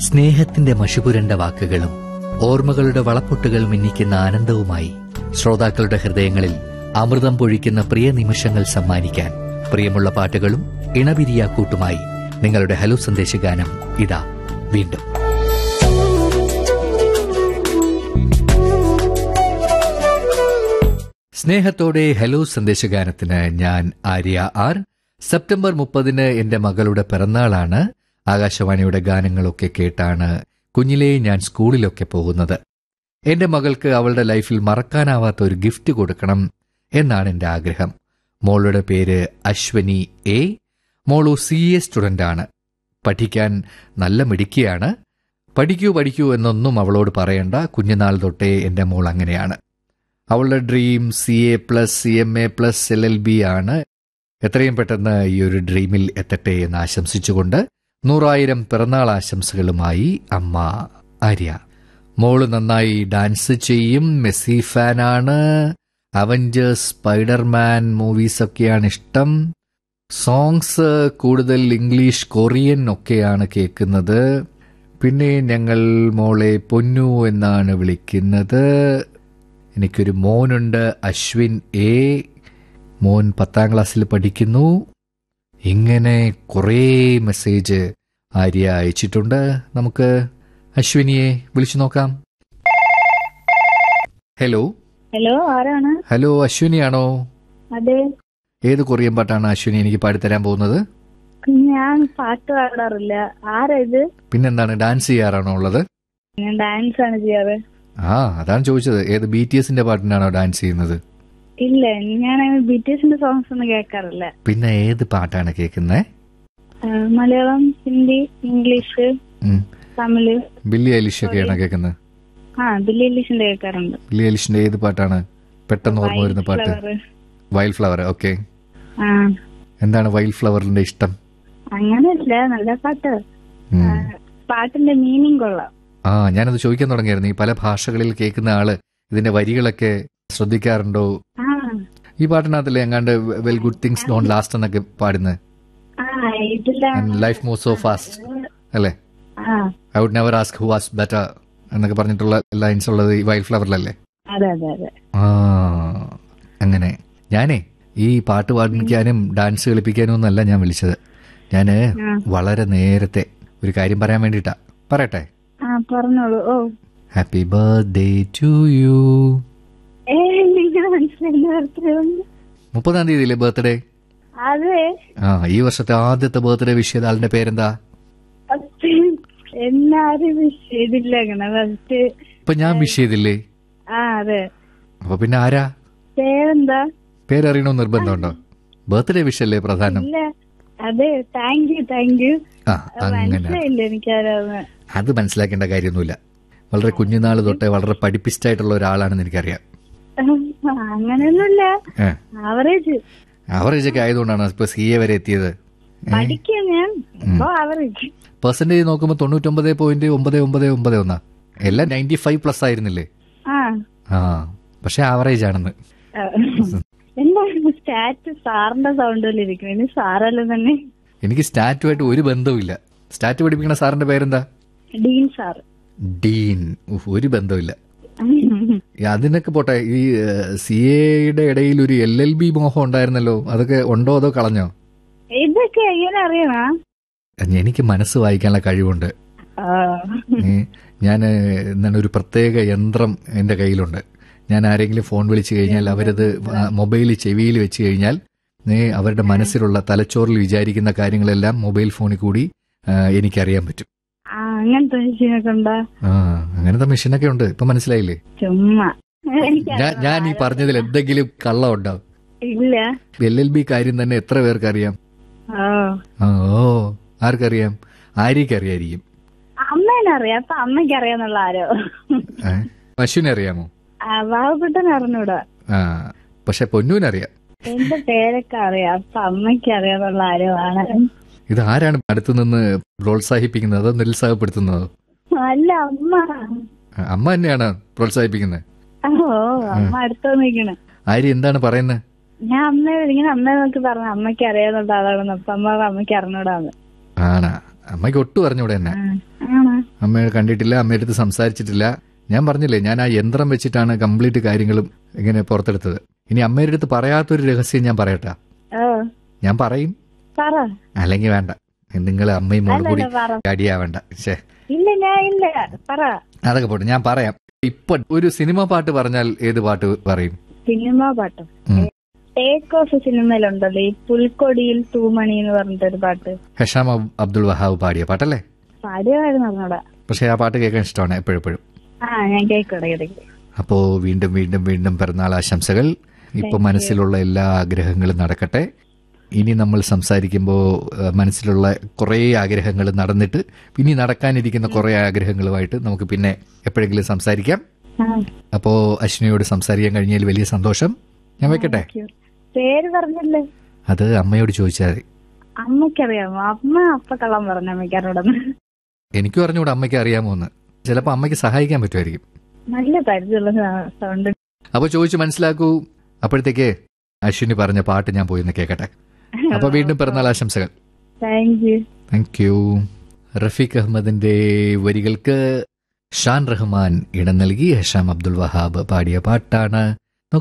സ്നേഹത്തിന്റെ മഷിപുരണ്ട വാക്കുകളും ഓർമ്മകളുടെ വളപ്പൊട്ടുകൾ മിന്നിക്കുന്ന ആനന്ദവുമായി ശ്രോതാക്കളുടെ ഹൃദയങ്ങളിൽ അമൃതം പൊഴിക്കുന്ന പ്രിയ നിമിഷങ്ങൾ സമ്മാനിക്കാൻ പ്രിയമുള്ള പാട്ടുകളും ഇണപിരിയാക്കൂട്ടുമായി നിങ്ങളുടെ ഹലോ സന്ദേശഗാനം ഇതാ വീണ്ടും സ്നേഹത്തോടെ ഹലോ സന്ദേശഗാനത്തിന് ഞാൻ ആര്യ ആർ സെപ്റ്റംബർ മുപ്പതിന് എന്റെ മകളുടെ പിറന്നാളാണ് ആകാശവാണിയുടെ ഗാനങ്ങളൊക്കെ കേട്ടാണ് കുഞ്ഞിലേ ഞാൻ സ്കൂളിലൊക്കെ പോകുന്നത് എന്റെ മകൾക്ക് അവളുടെ ലൈഫിൽ മറക്കാനാവാത്ത ഒരു ഗിഫ്റ്റ് കൊടുക്കണം എന്നാണ് എന്റെ ആഗ്രഹം മോളുടെ പേര് അശ്വനി എ മോളു സി എ സ്റ്റുഡന്റ് ആണ് പഠിക്കാൻ നല്ല മിടുക്കിയാണ് പഠിക്കൂ പഠിക്കൂ എന്നൊന്നും അവളോട് പറയണ്ട കുഞ്ഞുനാൾ തൊട്ടേ എന്റെ മോൾ അങ്ങനെയാണ് അവളുടെ dream C A plus C M A plus L L B ആണ് എത്രയും പെട്ടെന്ന് ഈ ഒരു ഡ്രീമിൽ എത്തട്ടെ എന്ന് ആശംസിച്ചുകൊണ്ട് നൂറായിരം പിറന്നാൾ ആശംസകളുമായി അമ്മ ആര്യ മോള് നന്നായി ഡാൻസ് ചെയ്യും മെസ്സി ഫാനാണ് അവഞ്ചേഴ്സ് സ്പൈഡർമാൻ മൂവീസൊക്കെയാണ് ഇഷ്ടം സോങ്സ് കൂടുതൽ ഇംഗ്ലീഷ് കൊറിയൻ ഒക്കെയാണ് കേൾക്കുന്നത് പിന്നെ ഞങ്ങൾ മോളെ പൊന്നു എന്നാണ് വിളിക്കുന്നത് എനിക്കൊരു മോനുണ്ട് അശ്വിൻ എ മോൻ പത്താം ക്ലാസ്സിൽ പഠിക്കുന്നു ഇങ്ങനെ കുറേ മെസ്സേജ് ആര്യ അയച്ചിട്ടുണ്ട് നമുക്ക് അശ്വിനിയെ വിളിച്ചു നോക്കാം ഹലോ ഹലോ ആരാണ് ഹലോ അശ്വിനിയാണോ അതെ ഏത് കൊറിയൻ പാട്ടാണ് അശ്വിനി എനിക്ക് പാടിത്തരാൻ പോകുന്നത് ഞാൻ പാട്ട് പാടാറില്ല ആരാ ഇത് പിന്നെന്താണ് ഡാൻസ് ചെയ്യാറാണോ ഉള്ളത് ഞാൻ ഡാൻസ് ആണ് ചെയ്യാറ് ആ അതാണ് ചോദിച്ചത് ഏത് ബി ടി എസിന്റെ പാട്ടിനാണോ ഡാൻസ് ചെയ്യുന്നത് ഇല്ല ഞാൻ ബി ടി എസിന്റെ സോങ്സ് ഒന്നും കേൾക്കാറില്ല പിന്നെ ഏത് പാട്ടാണ് കേൾക്കുന്നത് ആ, മലയാളം ഹിന്ദി ഇംഗ്ലീഷ് തമിഴ് ബില്ലി ഐലിഷൊക്കെയാണോ കേൾക്കുന്നത് ആ ബില്ലി ഇംഗ്ലീഷിന്റെ കേൾക്കാറുണ്ട് ബില്ലി ഐലിഷിന്റെ ഏത് പാട്ടാണ് പെട്ടെന്ന് ഓർമ്മ വരുന്ന പാട്ട് Flower. വൈൽഡ് ഫ്ലവർ ഓക്കെ ആ എന്താണ് വൈൽഡ് ഫ്ലവറിന്റെ ഇഷ്ടം അങ്ങനെയല്ല നല്ല പാട്ട് ഉം. ആ, പാട്ടിന്റെ മീനിങ് കൊള്ളാം ആ ഞാനത് ചോദിക്കാൻ തുടങ്ങിയായിരുന്നു ഈ പല ഭാഷകളിൽ കേൾക്കുന്ന ആള് ഇതിന്റെ വരികളൊക്കെ ശ്രദ്ധിക്കാറുണ്ടോ ആ ഈ പാട്ടിനകത്തല്ലേ എങ്ങാണ്ട് well good things don't last എന്നൊക്കെ പാടുന്നത് ആ ഇതില്ല ലൈഫ് മൂവ് സോ ഫാസ്റ്റ് അല്ലേ ആ I would never ask who was better എന്നൊക്കെ പറഞ്ഞിട്ടുള്ള ലൈൻസ് ഉള്ളത് ഈ വൈൽഡ് ഫ്ലവറിലല്ലേ അതെ അതെ അതെ ആ അങ്ങനെ ഞാനേ ഈ പാട്ട് പാടിക്കാനും ഡാൻസ് കളിപ്പിക്കാനും ഒന്നല്ല ഞാൻ വിളിച്ചത് ഞാന് ആ. വളരെ നേരത്തെ ഒരു കാര്യം പറയാൻ വേണ്ടിട്ടാ പറയട്ടെ ആ പറഞ്ഞോളൂ oh happy birthday to you ഏ നിങ്ങൾ മനസ്സിലായി ബർത്ത്ഡേ ഉണ്ട് മുപ്പതാം തീയതിയിലെ ബർത്ത്ഡേ അതെ ആ ഈ വർഷത്തെ ആദ്യത്തെ ബർത്ത്ഡേ വിഷ് ചെയ്ത ആളിന്റെ പേരെന്താ എന്നാരും വിഷ് ചെയ്തില്ല അങ്ങനെ ഫസ്റ്റ് ഇപ്പൊ ഞാൻ വിഷ് ചെയ്തില്ലേ ആ അതെ അപ്പൊ പിന്നെ ആരാ പേരെന്താ പേരറിയണോ നിർബന്ധമുണ്ടോ ബർത്ത്ഡേ വിഷ് അല്ലേ പ്രധാനം ഇല്ല അതെ താങ്ക് യു താങ്ക് യു ആ അങ്ങനെ മനസ്സിലായില്ല എനിക്കാരാന്ന് അത് മനസ്സിലാക്കേണ്ട കാര്യമൊന്നുമില്ല വളരെ കുഞ്ഞുനാൾ തൊട്ടേ വളരെ പഠിപ്പിസ്റ്റായിട്ടുള്ള ഒരാളാണെന്ന് എനിക്കറിയാം അങ്ങനെയൊന്നുമില്ല ഏ ആവറേജ് ആവറേജ് ഒക്കെ ആയതുകൊണ്ടാണ് ഇപ്പൊ സി എ വരെ എത്തിയത് പഠിക്കാം ഞാൻ ഇപ്പൊ ആവറേജ് പെർസെന്റേജ് നോക്കുമ്പോൾ തൊണ്ണൂറ്റൊമ്പത് പോയിന്റ് ഒമ്പത് ഒമ്പത് ഒമ്പത് ഒന്നാ എല്ലാം നയൻറ്റി ഫൈവ് പ്ലസ് ആയിരുന്നില്ലേ ആ ആ പക്ഷെ ആവറേജ് ആണെന്ന് ആ. എന്താ സ്റ്റാറ്റ് സാറിന്റെ സൗണ്ടിൽ ഇരിക്കും ഇനി സാറല്ല തന്നെ എനിക്ക് സ്റ്റാറ്റുമായിട്ട് ഒരു ബന്ധവുമില്ല സ്റ്റാറ്റ് പഠിപ്പിക്കുന്ന സാറിന്റെ പേരെന്താ ഡീൻ സാർ ഡീൻ ഉഫ്, ഒരു ബന്ധവുമില്ല ഈ അതിനൊക്കെ പോട്ടെ ഈ സി എയുടെ ഇടയിൽ ഒരു എൽ എൽ ബി മോഹം ഉണ്ടായിരുന്നല്ലോ അതൊക്കെ ഉണ്ടോ അതോ കളഞ്ഞോ ഇതൊക്കെ എങ്ങനെ അറിയണ എനിക്ക് മനസ്സ് വായിക്കാനുള്ള കഴിവുണ്ട് ഞാൻ എന്താണ് ഒരു പ്രത്യേക യന്ത്രം എൻ്റെ കയ്യിലുണ്ട് ഞാൻ ആരെങ്കിലും ഫോൺ വിളിച്ചു കഴിഞ്ഞാൽ അവരത് മൊബൈൽ ചെവിയിൽ വെച്ച് കഴിഞ്ഞാൽ ഏ, അവരുടെ മനസ്സിലുള്ള തലച്ചോറിൽ വിചാരിക്കുന്ന കാര്യങ്ങളെല്ലാം മൊബൈൽ ഫോണിൽ കൂടി ആ, എനിക്കറിയാൻ പറ്റും ആ അങ്ങനത്തെ മെഷീനൊക്കെ ഉണ്ടാ ആ അങ്ങനത്തെ മെഷീനൊക്കെ ഉണ്ട് ഇപ്പൊ മനസ്സിലായില്ലേ ചുമ്മാ ഞാൻ ഞാൻ ഈ പറഞ്ഞതിൽ എന്തെങ്കിലും കള്ളം ഉണ്ടാവും ഇല്ല എൽ എൽ ബി കാര്യം തന്നെ എത്ര പേർക്ക് അറിയാം ഓ ആ, ഓ ആർക്കറിയാം ആര്യക്ക് അറിയായിരിക്കും അമ്മേനറിയാം അപ്പൊ അമ്മയ്ക്ക് അറിയാന്നുള്ള ആരോ ഏ? പശുവിനെ അറിയാമോ ആ വാവപ്പെട്ടൻ അറിഞ്ഞൂടാ ആ പക്ഷെ പൊന്നൂനറിയാം എന്റെ പേരൊക്കെ അറിയാം അപ്പൊ അമ്മയ്ക്ക് അറിയാന്നുള്ള ആരോ ആണ് ഇത് ആരാണ് അടുത്തു നിന്ന് പ്രോത്സാഹിപ്പിക്കുന്നത് അതോ നിരുത്സാഹപ്പെടുത്തുന്നതോ അല്ല അമ്മ ആ, അമ്മ തന്നെയാണ് പ്രോത്സാഹിപ്പിക്കുന്നത് ഓ അമ്മ അടുത്ത് നിൽക്കണ ആര്യ എന്താണ് പറയുന്നത് ഞാൻ അമ്മ ഇങ്ങനെ അമ്മ നോക്കി പറഞ്ഞു അമ്മയ്ക്ക് അറിയാന്നുള്ള ആളാണെന്ന് അപ്പൊ അമ്മ പറഞ്ഞു, അമ്മയ്ക്ക് അറിഞ്ഞൂടാന്ന് ആണാ അമ്മയ്ക്ക് ഒട്ടും അറിഞ്ഞൂടെ എന്നെ ആ, ആണോ അമ്മയെ കണ്ടിട്ടില്ല അമ്മയുടെ അടുത്ത് സംസാരിച്ചിട്ടില്ല ഞാൻ പറഞ്ഞില്ലേ ഞാൻ ആ യന്ത്രം വെച്ചിട്ടാണ് കംപ്ലീറ്റ് കാര്യങ്ങളും ഇങ്ങനെ പുറത്തെടുത്തത് ഇനി അമ്മയുടെ അടുത്ത് പറയാത്തൊരു രഹസ്യം ഞാൻ പറയട്ടാ ഓ ഞാൻ പറയും പറ അല്ലെങ്കിൽ വേണ്ട നിങ്ങൾ അമ്മയും മോളും കൂടി അല്ലല്ല പറ അടിയാവണ്ട ശേ ഇല്ല ഞാൻ ഇല്ല പറ അതൊക്കെ പോട്ടെ ഞാൻ പറയാം ഇപ്പൊ ഒരു സിനിമ പാട്ട് പറഞ്ഞാൽ ഏത് പാട്ട് പറയും സിനിമ പാട്ട് ഉം. ടേക്ക് ഓഫ് സിനിമയിലുണ്ടല്ലോ ഈ പുൽക്കൊടിയിൽ തൂമണി എന്ന് പറഞ്ഞിട്ടൊരു പാട്ട് ഹഷാം അബ്- അബ്ദുൾ വഹാബ് പാടിയ പാട്ടല്ലേ പാടിയതായിരുന്നു അറിഞ്ഞൂടാ പക്ഷെ ആ പാട്ട് കേൾക്കാൻ ഇഷ്ടമാണ് എപ്പോഴെപ്പോഴും ആ ഞാൻ കേൾക്കും ഇടയ്ക്കിടയ്ക്ക് അപ്പോ വീണ്ടും വീണ്ടും വീണ്ടും പിറന്നാൾ ആശംസകൾ ഇപ്പൊ മനസ്സിലുള്ള എല്ലാ ആഗ്രഹങ്ങളും നടക്കട്ടെ ഇനി നമ്മൾ സംസാരിക്കുമ്പോൾ മനസ്സിലുള്ള കുറേ ആഗ്രഹങ്ങൾ നടന്നിട്ട് ഇനി നടക്കാനിരിക്കുന്ന കുറേ ആഗ്രഹങ്ങളുമായിട്ട് നമുക്ക് പിന്നെ എപ്പോഴെങ്കിലും സംസാരിക്കാം ആ, അപ്പോ അശ്വിനിയോട് സംസാരിക്കാൻ കഴിഞ്ഞതിൽ വലിയ സന്തോഷം ഞാൻ വെക്കട്ടെ thank you. പേര് പറഞ്ഞല്ലേ അത് അമ്മയോട് ചോദിച്ചാൽ മതി അമ്മയ്ക്കറിയാമോ അമ്മ അപ്പ കള്ളം പറഞ്ഞു അമ്മയ്ക്കാരോടൊന്ന് എനിക്കും അറിഞ്ഞൂടെ അമ്മയ്ക്ക് അറിയാമോ എന്ന് ചിലപ്പോൾ അമ്മയ്ക്ക് സഹായിക്കാൻ പറ്റുമായിരിക്കും നല്ല പരിചയമുള്ള സൗണ്ട് അപ്പൊ ചോദിച്ചു മനസ്സിലാക്കൂ അപ്പോഴത്തേക്ക് അശ്വിനി പറഞ്ഞ പാട്ട് ഞാൻ പോയി ഒന്ന് കേൾക്കട്ടെ അപ്പൊ വീണ്ടും പിറന്നാൾ ആശംസകൾ thank you thank you Rafeeq അഹമ്മദിന്റെ വരികൾക്ക് ഷാൻ റഹ്മാൻ ഇടം നൽകി ഹഷാം അബ്ദുൽ വഹാബ് പാടിയ പാട്ടാണ്